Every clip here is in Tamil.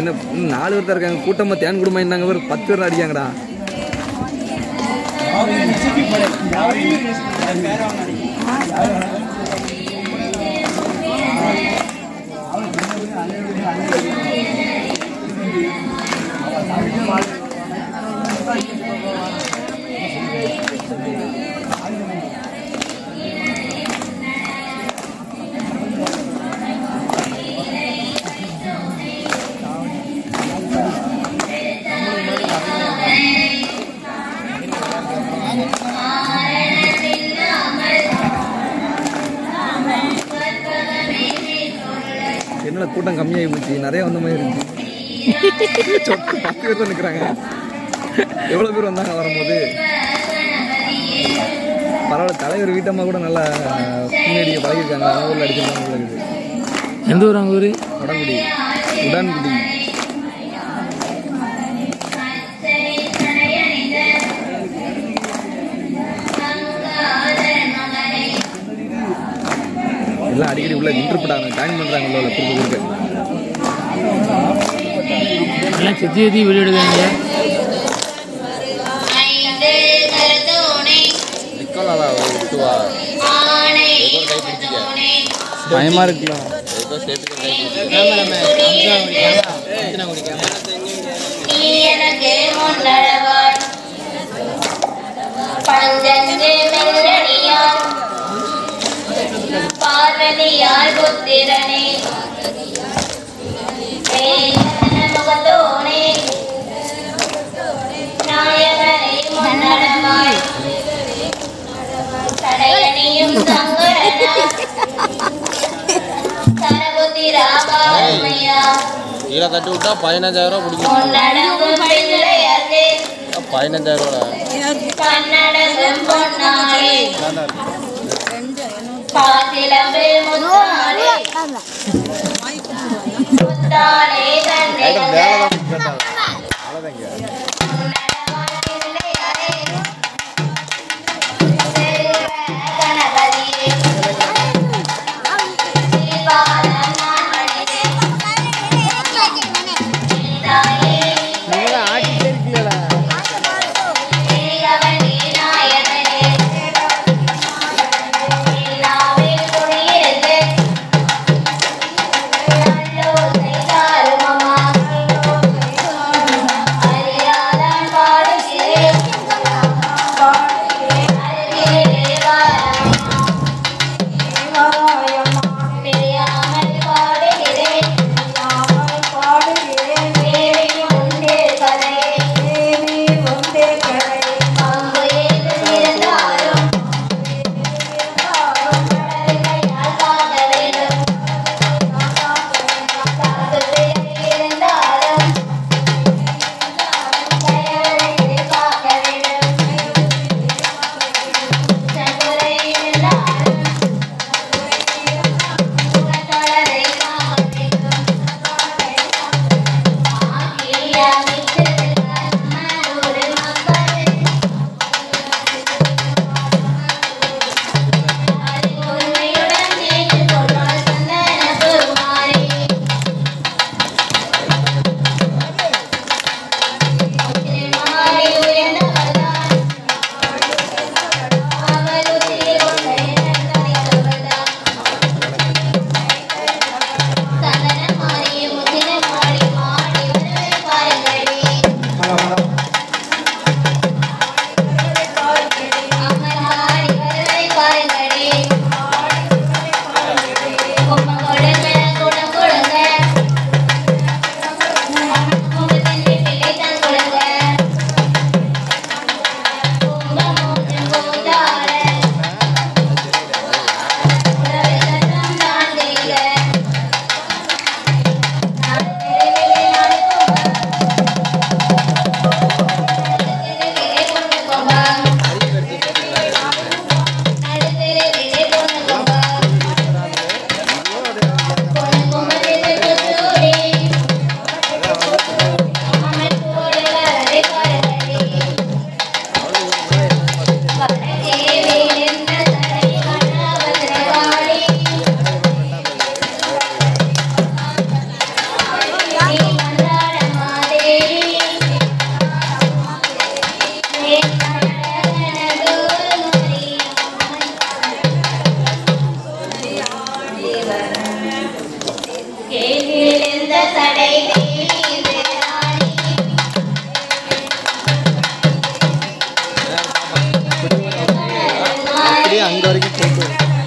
என்ன இன்னும் நாலு பேர் தான் இருக்காங்க கூட்டமாக தேன் குடும்பம் இருந்தாங்க ஒரு பத்து பேர் அடிக்காங்கடா என்னடா கூட்டம் கம்மியாகி போச்சு நிறைய வந்த மாதிரி இருந்துச்சு சொட்டு பத்து பேர் தான் நிற்கிறாங்க எவ்வளோ பேர் வந்தாங்க வரும்போது பரவாயில்ல தலைவர் வீட்டம்மா கூட நல்லா பின்னாடி பழகிருக்காங்க அவங்க ஊரில் அடிச்சிருக்காங்க போல இருக்குது எந்த ஊர் அவங்க ஊர் உடன்குடி உடன்குடி எல்லாம் அடிக்கடி உள்ள இன்டர்பிரட் ஆகணும் ஜாயின் பண்ணுறாங்க உள்ள குறுக்க குறுக்க எல்லாம் செத்தி செத்தி வெளியிடுவாங்க ஐந்து கருத்தோனை நிக்கலாடா விட்டுவா ஆணை கருத்தோனை பயமா இருக்குல்ல நீ எனக்கு முன்னடவாய் பஞ்சஞ்சு மெல்லடியார் பார்வதியார் புத்திரனே வேலன முகத்தோனே நாயகனை முன்னடவாய் தடையணியும் சங்கரனா சரபுத்திராபாமையா கீழே தட்டி விட்டா பதினஞ்சாயிரம் ரூபா பிடிக்கும் பொன்னடங்கும் பிள்ளையர்தே பதினஞ்சாயிரம் ரூபா கண்ணடங்கும் பொன்னாரே பாசிலம்பு முத்தாரே முத்தாரே தந்தை கணபதியே ஸ்ரீபாலம் நான் மனிதே தாயே பெரியவனே நாயகனே எல்லாவில் குடியிருந்து நல்லோசை தாருமம்மா அங்கே வரைக்கும் போயிட்டு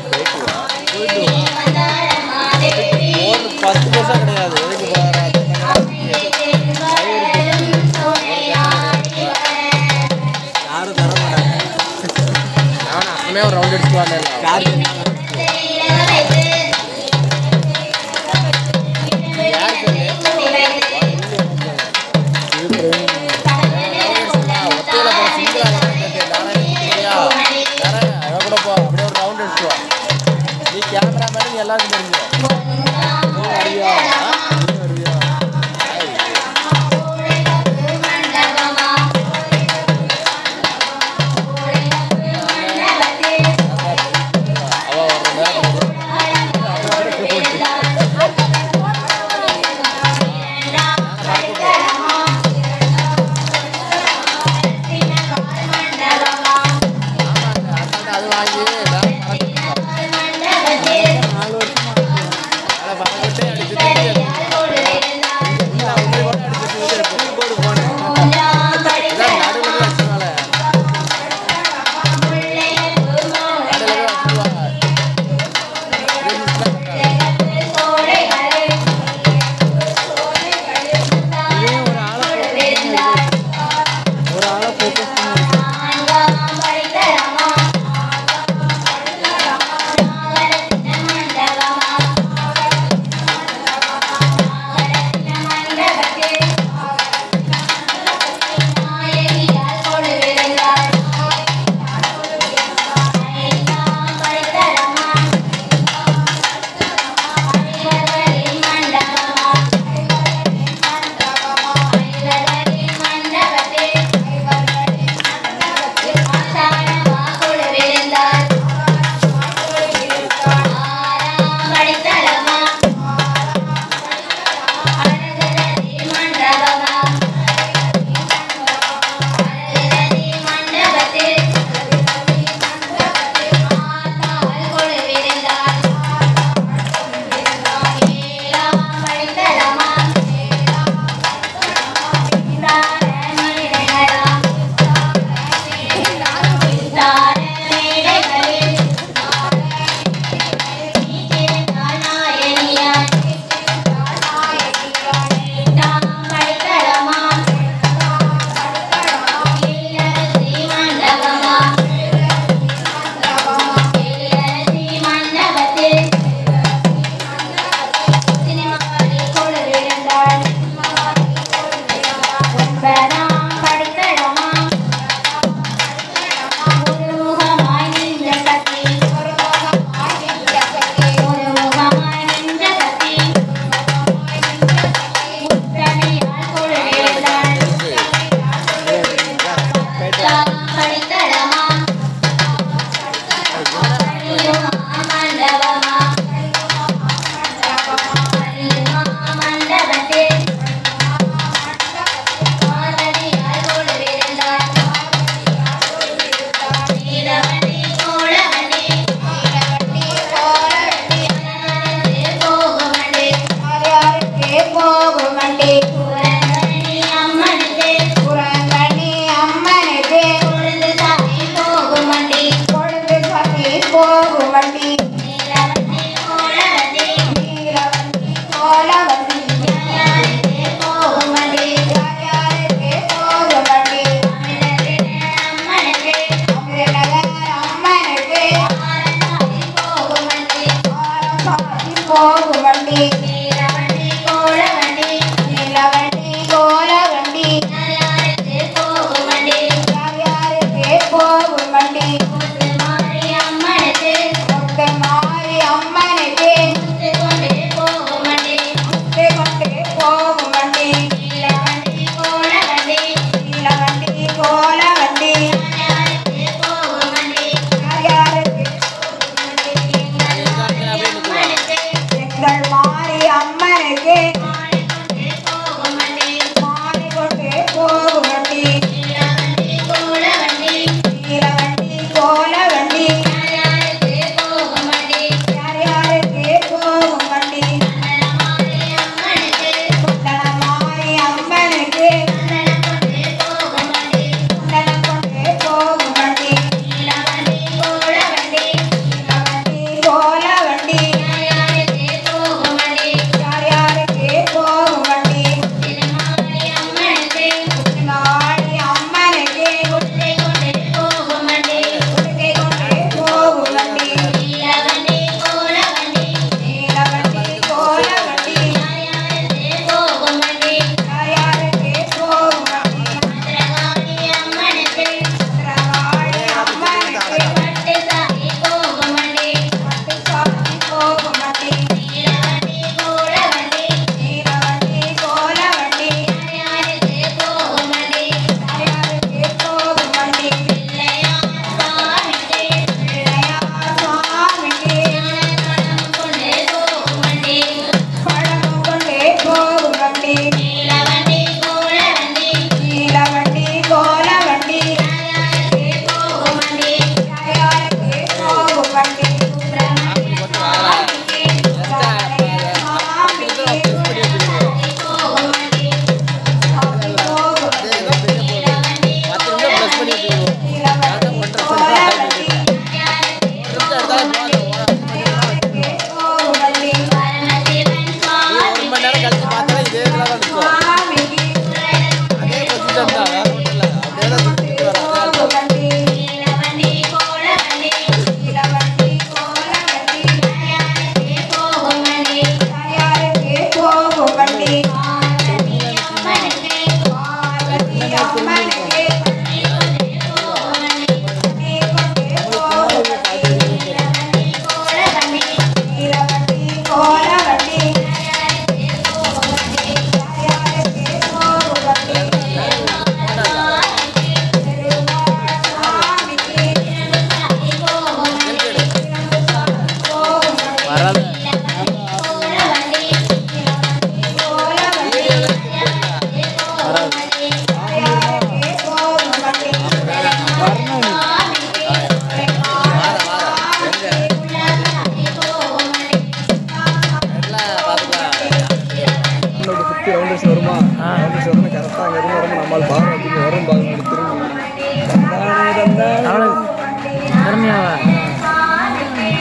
ஒரு பத்து பைசா கிடையாது எதுக்கு போறாரு யாரும் தர மாட்டாங்க அவன் அப்பமே ஒரு ரவுண்ட் அடிச்சுட்டு வரல கார் யார் சொல்லு ஒத்தையில போ சிங்கிளா நாராயண அவ கூட போ அப்படியே ஒரு ரவுண்ட் அடிச்சுட்டு வா நீ கேமரா மேலே நீ எல்லாருக்கும் தெரிஞ்சிடும் நீ வருவியா நீ வருவியா அவ வர்ற நேரம் அது வாங்கி வேலை பறக்கட்டே அடிச்சுட்டு உள்ள உள்ள கூட அடிச்சுட்டு போடு போனேன் இதான் நடுவில் வச்சுனால நடுவில் வச்சுருவாங்க ஒரு ஆளை ஃபோக்கஸ் பண்ணி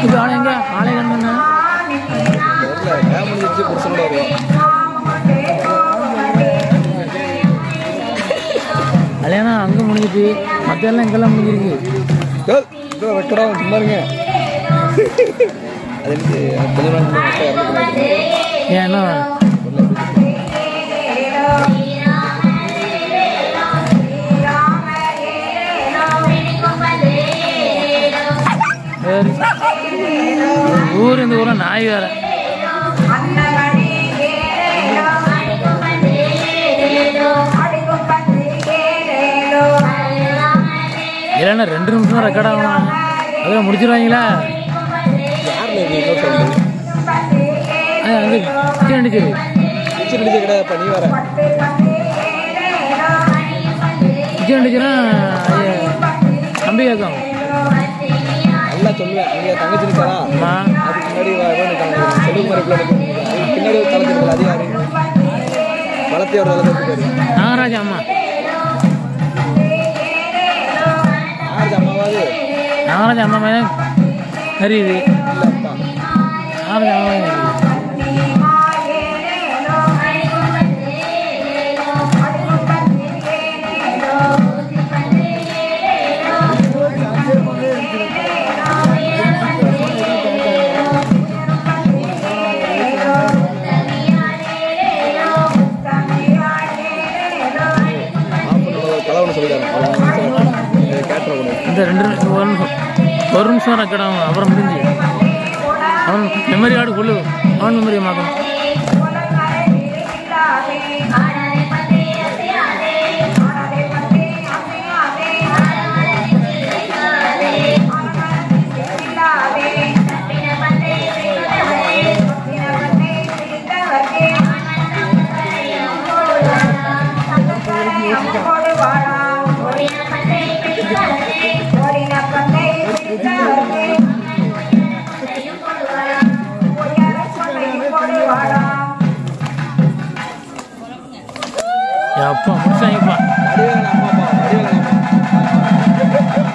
இப்போ ஆளை எங்க ஆளை கண்ணு தெரியல கேம் முடிஞ்சிருச்சு புருஷனோட வருவோம் கல்யாணம் அங்கே முடிஞ்சிச்சு மற்ற எல்லாம் இங்கெல்லாம் முடிஞ்சிருக்கு கேள் இதோ வெக்கடா சும்மா இருங்க அது எனக்கு கொஞ்ச நாள் முன்னாடி மக்கள் இறந்துக்கிறாங்க ஏன் என்ன சரி ஊர் இந்த ஊரில் நாய் வேற இல்லைன்னா ரெண்டு நிமிஷம் தான் ரெக்கார்ட் ஆகணும் அதில் முடிச்சிருவாங்களா யாரில் இருக்கு இன்னொரு சவுண்டு அது அங்கே கிச்சன் அடிச்சது கிச்சன் அடிச்ச கிடையாதுப்பா நீ வேற கிச்சன் அடிச்சுன்னா அது நம்பி கேட்கும் நல்லா சொல்லுவேன் நீங்க தங்கச்சி இருக்காரா அம்மா அதுக்கு முன்னாடி செல்வ மாதிரி பிள்ளை அதுக்கு பின்னாடி ஒரு தளர்த்து இருக்கல அது யாரு வளர்த்தியோட வளர்த்துக்காரு நாகராஜ் அம்மா யாரு அம்மாவாது நாகராஜ் அம்மா மேலே தெரியுது இல்லப்பா நாகராஜ் அம்மா மேலே தெரியுது கலவனை சொல்லிட்டாரு கேட்டுற கூட இந்த ரெண்டு நிமிஷம் ஒரு நிமிஷம் ஒரு நிமிஷம் ரெக்கார்ட் ஆகும் அப்புறம் முடிஞ்சு அவன் மெமரி கார்டு கொள்ளு அவன் மெமரியை மாற்றணும் அப்பா முடிச்சாங்கப்பா வடிவேலன் அம்மாப்பா வடிவேலன் அம்மா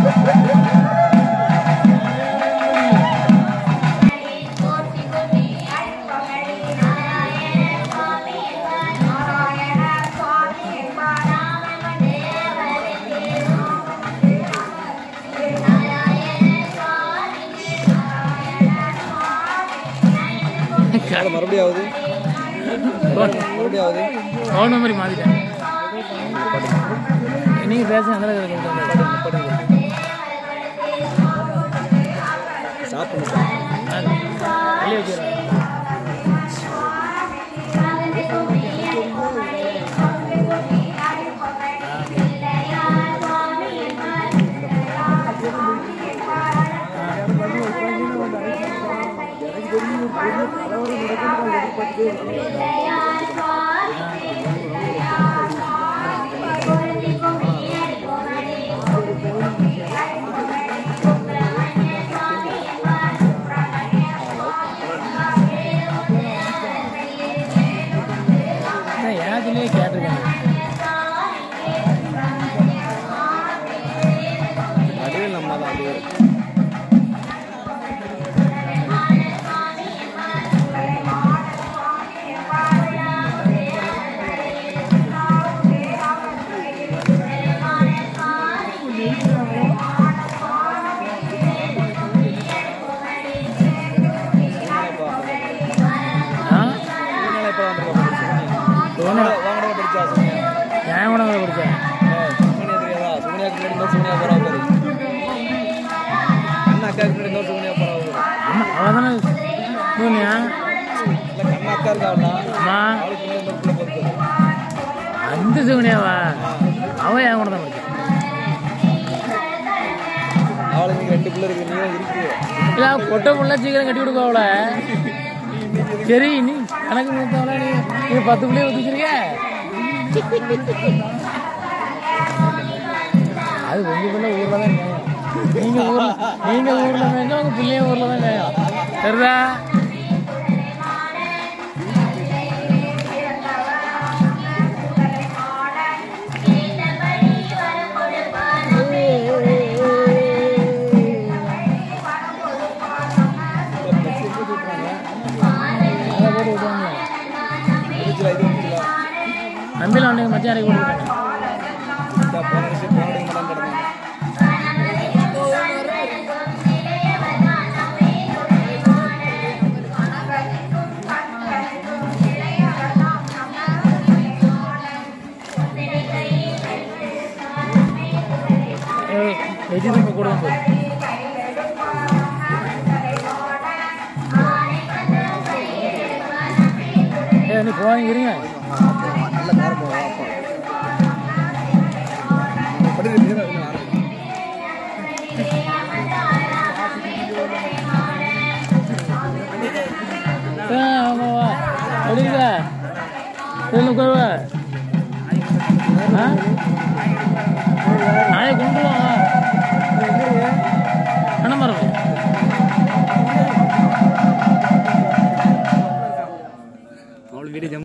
அது மறுபடியும் ஆகுது மறுபடியும் ஆகுது ஃபோன் மெமரி மாற்றிட்டேன் நீங்கள் பேச அதில் சாப்பிடணும் வெளியே வச்சுக்கிறேன் ஏதுலேயே கேட்டிருக்கேன் வடிவேலன் அம்மா தான் அது வேறு ஆ சூழ்நிலை இப்போ வந்துருக்கா சோனியா வாங்கடா படிச்சா சூழ்நிலை ஏன் கூட அதை படித்தேன் சுகன்யா தெரியாதா சுகன்யாக்கு முன்னாடி இன்னொரு சுகன்யா போறா பாரு அண்ணா அக்காவுக்கு முன்னாடி இன்னொரு சுகன்யா போறா பாரு அம்மா அவள் தானே சோனியா இல்ல கண்ணா அக்கா இருக்காங்களா அம்மா அவளுக்கு முன்னாடி இன்னொரு பிள்ளை போறது அந்த சோனியாவா அவள் என் கூட தான் படித்தான் அவளுக்கு இங்க ரெண்டு பிள்ளை இருக்கு நீயும் இருக்கு இல்லை பொட்டை புள்ள சீக்கிரம் கட்டி கொடுக்க அவளை சரி நீ கணக்கு மூத்தவள நீ நீ பத்து பிள்ளைய ஊற்றிச்சிருக்க அது உங்க பிள்ளை ஊர்ல தான் நியாயம் நீங்க ஊர்ல நீங்க ஊர்ல மேஞ்சா உங்க பிள்ளைய ஊர்ல தான் நியாயம் சரிதா கடைசியில் வந்து மச்சான் இறக்கி விட்டுட்டாங்க இந்த போன வருஷம் போன வாட்டி மட்டும் கிடந்தாங்க ஏய், வெஜி தான் கூட தான் போகுது ஏ நீ போவாங்க இருங்க நல்ல காரம் போவா அப்பா படிக்கிற நேரம் இருக்கு ஆரம்பிக்கும் ஏ ஆமா வா எப்படி இருக்க சொல்லு கோவ நாயை கொண்டு வா என்ன மரம் அவளுக்கு வீடு ஜம்